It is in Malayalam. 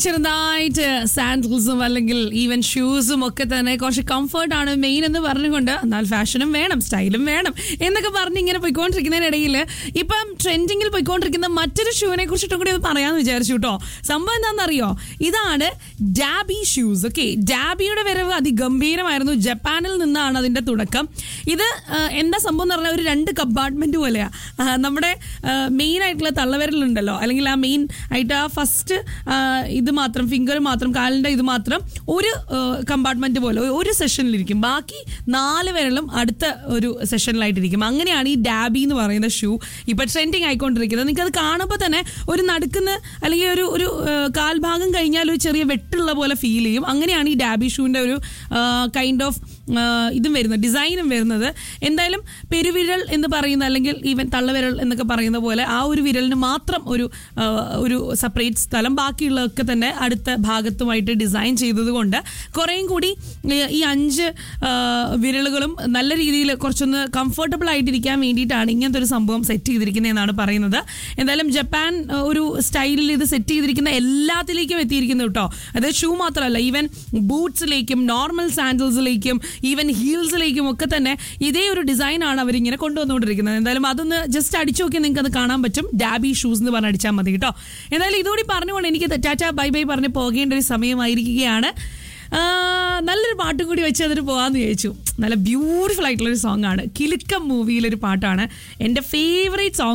ചെറുതായിട്ട് സാൻഡിൽസും അല്ലെങ്കിൽ ഈവൻ ഷൂസും ഒക്കെ തന്നെ കുറച്ച് കംഫർട്ട് ആണ് മെയിൻ എന്ന് പറഞ്ഞുകൊണ്ട് എന്നാൽ ഫാഷനും വേണം സ്റ്റൈലും വേണം എന്നൊക്കെ പറഞ്ഞ് ഇങ്ങനെ പോയിക്കൊണ്ടിരിക്കുന്നതിനിടയിൽ ഇപ്പം ട്രെൻഡിങ്ങിൽ പോയിക്കൊണ്ടിരിക്കുന്ന മറ്റൊരു ഷൂവിനെ കുറിച്ചിട്ടും കൂടി ഒന്ന് പറയാമെന്ന് വിചാരിച്ചു കേട്ടോ സംഭവം എന്താണെന്നറിയോ ഇതാണ് ഡാബി ഷൂസ് ഓക്കെ ഡാബിയുടെ വരവ് അതിഗംഭീരമായിരുന്നു ജപ്പാനിൽ നിന്നാണ് അതിന്റെ തുടക്കം ഇത് ആ, എന്താ സംഭവം എന്ന് പറഞ്ഞാൽ ഒരു രണ്ട് കമ്പാർട്ട്മെന്റ് പോലെയാ ആ, നമ്മുടെ മെയിൻ ആയിട്ടുള്ള തള്ളവിരലുണ്ടല്ലോ അല്ലെങ്കിൽ ആ മെയിൻ ആയിട്ട് ആ ഫസ്റ്റ് ഇത് മാത്രം ഫിംഗർ മാത്രം കാലിന്റെ ഇത് മാത്രം ഒരു കമ്പാർട്ട്മെന്റ് പോലെ ഒരു സെഷനിലിരിക്കും ബാക്കി നാല് വിരലും അടുത്ത ഒരു സെഷനിലായിട്ടിരിക്കും അങ്ങനെയാണ് ഈ ഡാബി എന്ന് പറയുന്ന ഷൂ ഇപ്പൊ ട്രെൻഡിങ് ആയിക്കൊണ്ടിരിക്കുന്നത് നിങ്ങൾക്ക് അത് കാണുമ്പോൾ തന്നെ ഒരു നടുക്കുന്ന അല്ലെങ്കിൽ ഒരു ഒരു ആ, കാൽഭാഗം കഴിഞ്ഞാൽ ഒരു ചെറിയ വെട്ടുള്ള പോലെ ഫീൽ ചെയ്യും അങ്ങനെയാണ് ഈ ഡാബി ഷൂവിന്റെ ഒരു കൈൻഡ് ഓഫ് ഇതും വരുന്നത് ഡിസൈനും വരുന്നത് എന്തായാലും പെരുവിരൽ എന്ന് പറയുന്ന അല്ലെങ്കിൽ ഈവൻ തള്ളവിരൽ എന്നൊക്കെ പറയുന്ന പോലെ ആ ഒരു വിരലിന് മാത്രം ഒരു ആ, ഒരു സെപ്പറേറ്റ് സ്ഥലം ബാക്കിയുള്ളതൊക്കെ തന്നെ അടുത്ത ഭാഗത്തുമായിട്ട് ഡിസൈൻ ചെയ്തതുകൊണ്ട് കുറേയും കൂടി ഈ ഈ അഞ്ച് ആ, വിരലുകളും നല്ല രീതിയിൽ കുറച്ചൊന്ന് കംഫർട്ടബിൾ ആയിട്ടിരിക്കാൻ വേണ്ടിയിട്ടാണ് ഇങ്ങനത്തെ ഒരു സംഭവം സെറ്റ് ചെയ്തിരിക്കുന്നതെന്നാണ് പറയുന്നത് എന്തായാലും ജപ്പാൻ ആ, ഒരു സ്റ്റൈലിൽ ഇത് സെറ്റ് ചെയ്തിരിക്കുന്ന എല്ലാത്തിലേക്കും എത്തിയിരിക്കുന്നു കേട്ടോ അതായത് ഷൂ മാത്രമല്ല ഈവൻ ബൂട്ട്സിലേക്കും നോർമൽ സാൻഡൽസിലേക്കും ഈവൻ ഹീൽസിലേക്കും ഒക്കെ തന്നെ ഇതേ ഒരു ഡിസൈനാണ് അവരിങ്ങനെ കൊണ്ടുവന്നുകൊണ്ടിരിക്കുന്നത് എന്തായാലും അതൊന്ന് ജസ്റ്റ് അടിച്ചു നോക്കി നിങ്ങൾക്ക് അത് കാണാൻ പറ്റും ഡാബി ഷൂസ് എന്ന് പറഞ്ഞ് അടിച്ചാൽ മതി കേട്ടോ എന്തായാലും ഇതുകൂടി പറഞ്ഞുകൊണ്ട് എനിക്ക് ടാറ്റ ബൈ ബൈ പറഞ്ഞ് പോകേണ്ട ഒരു സമയമായിരിക്കുകയാണ് ആ, നല്ലൊരു പാട്ടും കൂടി വെച്ച് അതിന് പോകാമെന്ന് ചോദിച്ചു നല്ല ബ്യൂട്ടിഫുൾ ആയിട്ടുള്ള ഒരു സോങ് ആണ് കിലുക്കം മൂവിയിലൊരു പാട്ടാണ് എൻ്റെ ഫേവറേറ്റ് സോങ്